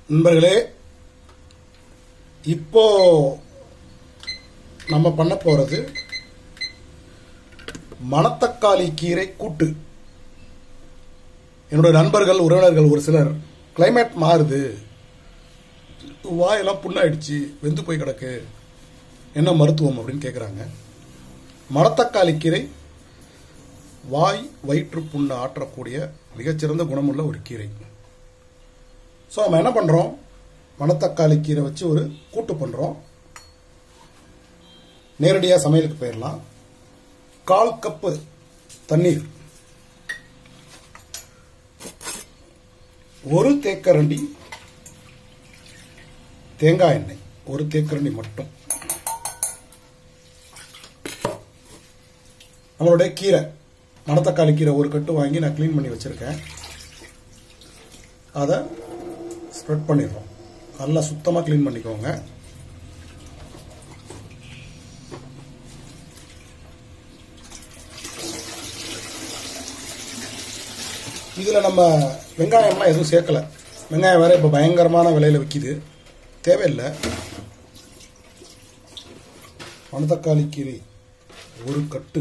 நண்பர்களே இப்போ நம்ம பண்ண போறது மணத்தக்காளி கீரை கூட்டு என்னுடைய நண்பர்கள் உறவினர்கள் ஒரு சிலர் கிளைமேட் மாறுது வாயெல்லாம் புண்ணாயிடுச்சு வெந்து போய் கிடக்கு என்ன மருத்துவம் அப்படின்னு கேட்குறாங்க மணத்தக்காளி கீரை வாய் வயிற்று புண்ணை ஆற்றக்கூடிய மிகச்சிறந்த குணமுள்ள ஒரு கீரை ஸோ நம்ம என்ன பண்ணுறோம் மணத்தக்காளி கீரை வச்சு ஒரு கூட்டு பண்ணுறோம் நேரடியாக சமையலுக்கு போயிடலாம் கால் கப்பு தண்ணீர் ஒரு தேக்கரண்டி தேங்காய் எண்ணெய் ஒரு தேக்கரண்டி மட்டும் நம்மளுடைய கீரை மணத்தக்காளி கீரை ஒரு கட்டு வாங்கி நான் க்ளீன் பண்ணி வச்சிருக்கேன் அதை ஸ்ப்ரெட் பண்ணிடுறோம் நல்லா சுத்தமாக க்ளீன் பண்ணிக்கோங்க இதில் நம்ம வெங்காயம்லாம் எதுவும் சேர்க்கல வெங்காயம் வேற இப்போ பயங்கரமான விலையில் விற்கிது தேவையில்லை மணத்தக்காளி கீரை ஒரு கட்டு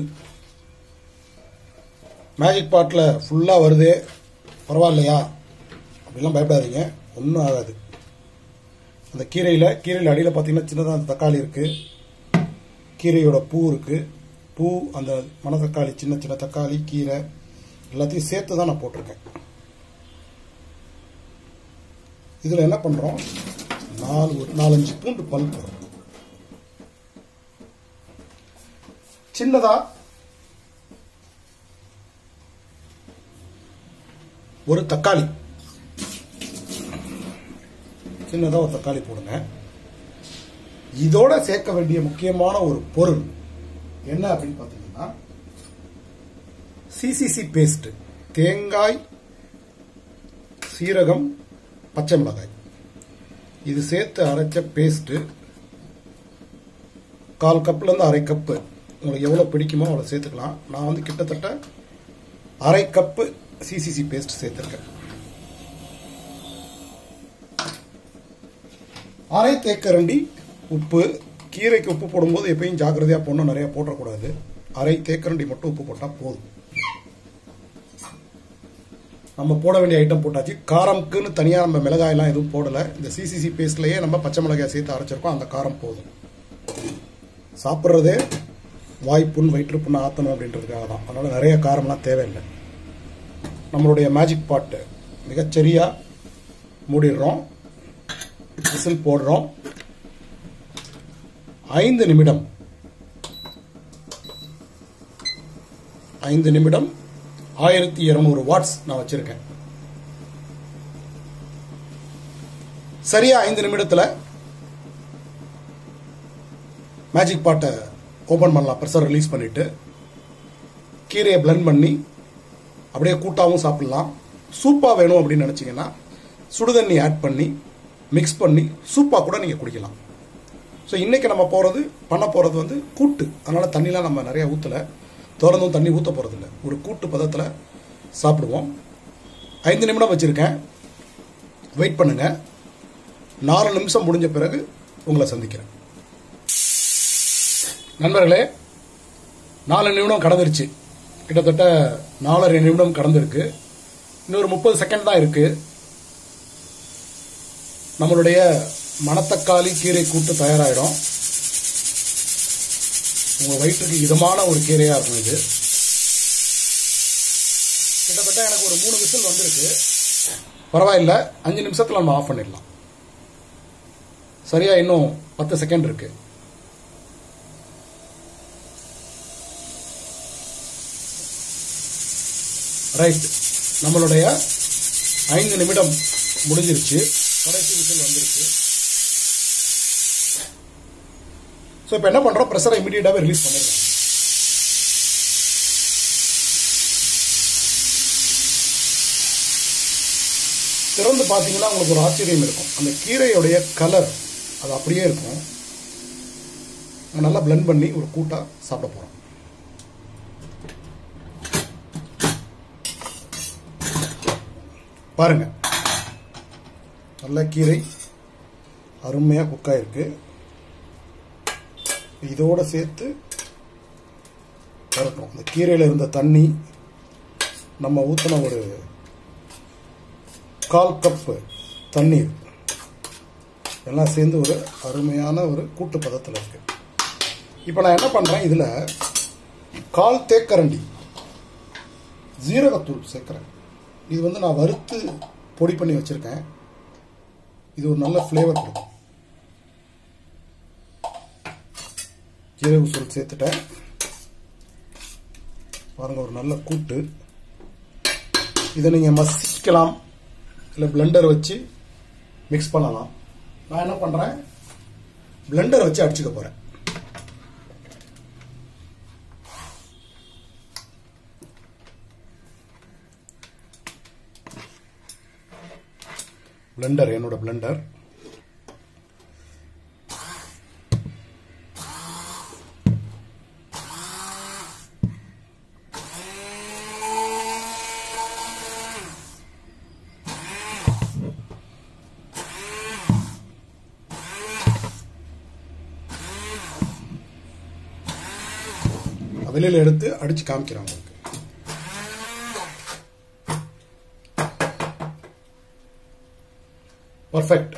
மேஜிக் பாட்டில் ஃபுல்லாக வருதே பரவாயில்லையா அப்படிலாம் பயப்படாதீங்க ஒன்றும் ஆகாது அந்த கீரையில் கீரையில் அடியில் பார்த்தீங்கன்னா சின்னதாக அந்த தக்காளி இருக்குது கீரையோட பூ இருக்குது பூ அந்த மணத்தக்காளி சின்ன சின்ன தக்காளி கீரை எல்லாத்தையும் சேர்த்து தான் நான் போட்டிருக்கேன் இதில் என்ன பண்ணுறோம் நாலு ஒரு நாலஞ்சு பூண்டு பல் போடுறோம் சின்னதா ஒரு தக்காளி சின்னதா ஒரு தக்காளி போடுங்க இதோட சேர்க்க வேண்டிய முக்கியமான ஒரு பொருள் என்ன அப்படின்னு பார்த்தீங்கன்னா சிசிசி பேஸ்ட் தேங்காய் சீரகம் பச்சை மிளகாய் இது சேர்த்து அரைச்ச பேஸ்ட் கால் கப்ல இருந்து அரை கப்பு உங்களுக்கு எவ்வளவு பிடிக்குமோ அவ்வளவு சேர்த்துக்கலாம் நான் வந்து கிட்டத்தட்ட அரை கப்பு சிசிசி பேஸ்ட் சேர்த்திருக்கேன் அரை தேக்கரண்டி உப்பு கீரைக்கு உப்பு போடும்போது எப்பயும் ஜாக்கிரதையா போடணும் நிறைய போடக்கூடாது அரை தேக்கரண்டி மட்டும் உப்பு போட்டா போதும் நம்ம போட வேண்டிய ஐட்டம் போட்டாச்சு காரம்க்குன்னு தனியா நம்ம மிளகாயெல்லாம் எதுவும் போடல இந்த சிசிசி பேஸ்ட்லயே நம்ம பச்சை மிளகாய் சேர்த்து அரைச்சிருக்கோம் அந்த காரம் போதும் சாப்பிட்றதே வாய்ப்புண் வயிற்றுப்புண்ணு ஆத்தணும் அப்படின்றதுக்காக தான் அதனால நிறைய காரம்லாம் தேவையில்லை நம்மளுடைய மேஜிக் பாட்டு மிகச்சரியா மூடிடுறோம் விசில் போடுறோம் ஐந்து நிமிடம் ஐந்து நிமிடம் ஆயிரத்தி இருநூறு வாட்ஸ் நான் வச்சிருக்கேன் சரியா ஐந்து நிமிடத்துல மேஜிக் பாட்டை ஓபன் பண்ணலாம் ப்ரெஷர் ரிலீஸ் பண்ணிட்டு கீரையை பிளெண்ட் பண்ணி அப்படியே கூட்டாவும் சாப்பிடலாம் சூப்பா வேணும் அப்படின்னு நினைச்சீங்கன்னா சுடுதண்ணி ஆட் பண்ணி மிக்ஸ் பண்ணி சூப்பா கூட நீங்க குடிக்கலாம் ஸோ இன்னைக்கு நம்ம போறது பண்ண போறது வந்து கூட்டு அதனால தண்ணிலாம் நம்ம நிறைய ஊத்தல திறந்தும் தண்ணி ஊத்த போறது இல்லை ஒரு கூட்டு பதத்தில் சாப்பிடுவோம் ஐந்து நிமிடம் வச்சிருக்கேன் வெயிட் பண்ணுங்க நாலு நிமிஷம் முடிஞ்ச பிறகு உங்களை சந்திக்கிறேன் நண்பர்களே நாலு நிமிடம் கடந்துருச்சு கிட்டத்தட்ட நாலரை நிமிடம் கடந்திருக்கு இன்னொரு முப்பது செகண்ட் தான் இருக்கு நம்மளுடைய மணத்தக்காளி கீரை கூட்டு தயாராயிடும் உங்க வயிற்றுக்கு இதமான ஒரு கீரையா இருக்கும் இது கிட்டத்தட்ட எனக்கு ஒரு மூணு விசில் வந்திருக்கு பரவாயில்ல அஞ்சு நிமிஷத்துல நம்ம ஆஃப் பண்ணிடலாம் சரியா இன்னும் பத்து செகண்ட் இருக்கு ரைட் நம்மளுடைய ஐந்து நிமிடம் முடிஞ்சிருச்சு கடைசி விசில் வந்துருச்சு ஸோ இப்போ என்ன பண்றோம் ப்ரெஷரை இமீடியட்டாகவே ரிலீஸ் பண்ணிடலாம் திறந்து பார்த்தீங்கன்னா உங்களுக்கு ஒரு ஆச்சரியம் இருக்கும் அந்த கீரையுடைய கலர் அது அப்படியே இருக்கும் நம்ம நல்லா பிளெண்ட் பண்ணி ஒரு கூட்டா சாப்பிட போறோம் பாருங்க நல்ல கீரை அருமையாக குக் ஆயிருக்கு இதோட சேர்த்து வரட்டும் இந்த கீரையில் இருந்த தண்ணி நம்ம ஊற்றின ஒரு கால் கப்பு தண்ணீர் எல்லாம் சேர்ந்து ஒரு அருமையான ஒரு கூட்டு பதத்தில் இருக்கு இப்போ நான் என்ன பண்ணுறேன் இதில் கால் தேக்கரண்டி ஜீரகத்தூள் சேர்க்குறேன் இது வந்து நான் வறுத்து பொடி பண்ணி வச்சுருக்கேன் இது ஒரு நல்ல ஃப்ளேவர் கொடுக்கும் ஜீரக தூள் சேர்த்துட்டேன் பாருங்க ஒரு நல்ல கூட்டு இதை நீங்கள் மசிக்கலாம் இல்லை பிளெண்டர் வச்சு மிக்ஸ் பண்ணலாம் நான் என்ன பண்ணுறேன் பிளெண்டர் வச்சு அடிச்சுக்க போகிறேன் பிளெண்டர் என்னோட பிளெண்டர் வெளியில் எடுத்து அடிச்சு காமிக்கிறேன் உங்களுக்கு பர்ஃபெக்ட்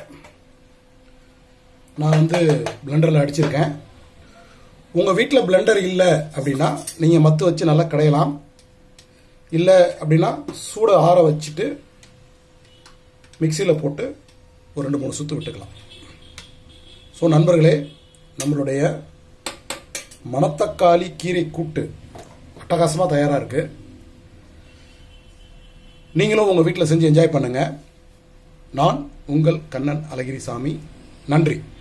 நான் வந்து பிளெண்டரில் அடிச்சிருக்கேன் உங்கள் வீட்டில் பிளெண்டர் இல்லை அப்படின்னா நீங்கள் மத்து வச்சு நல்லா கடையலாம் இல்லை அப்படின்னா சூட ஆற வச்சுட்டு மிக்சியில் போட்டு ஒரு ரெண்டு மூணு சுற்று விட்டுக்கலாம் ஸோ நண்பர்களே நம்மளுடைய மணத்தக்காளி கீரை கூட்டு அட்டகாசமாக தயாராக இருக்கு நீங்களும் உங்கள் வீட்டில் செஞ்சு என்ஜாய் பண்ணுங்க நான் உங்கள் கண்ணன் அழகிரிசாமி நன்றி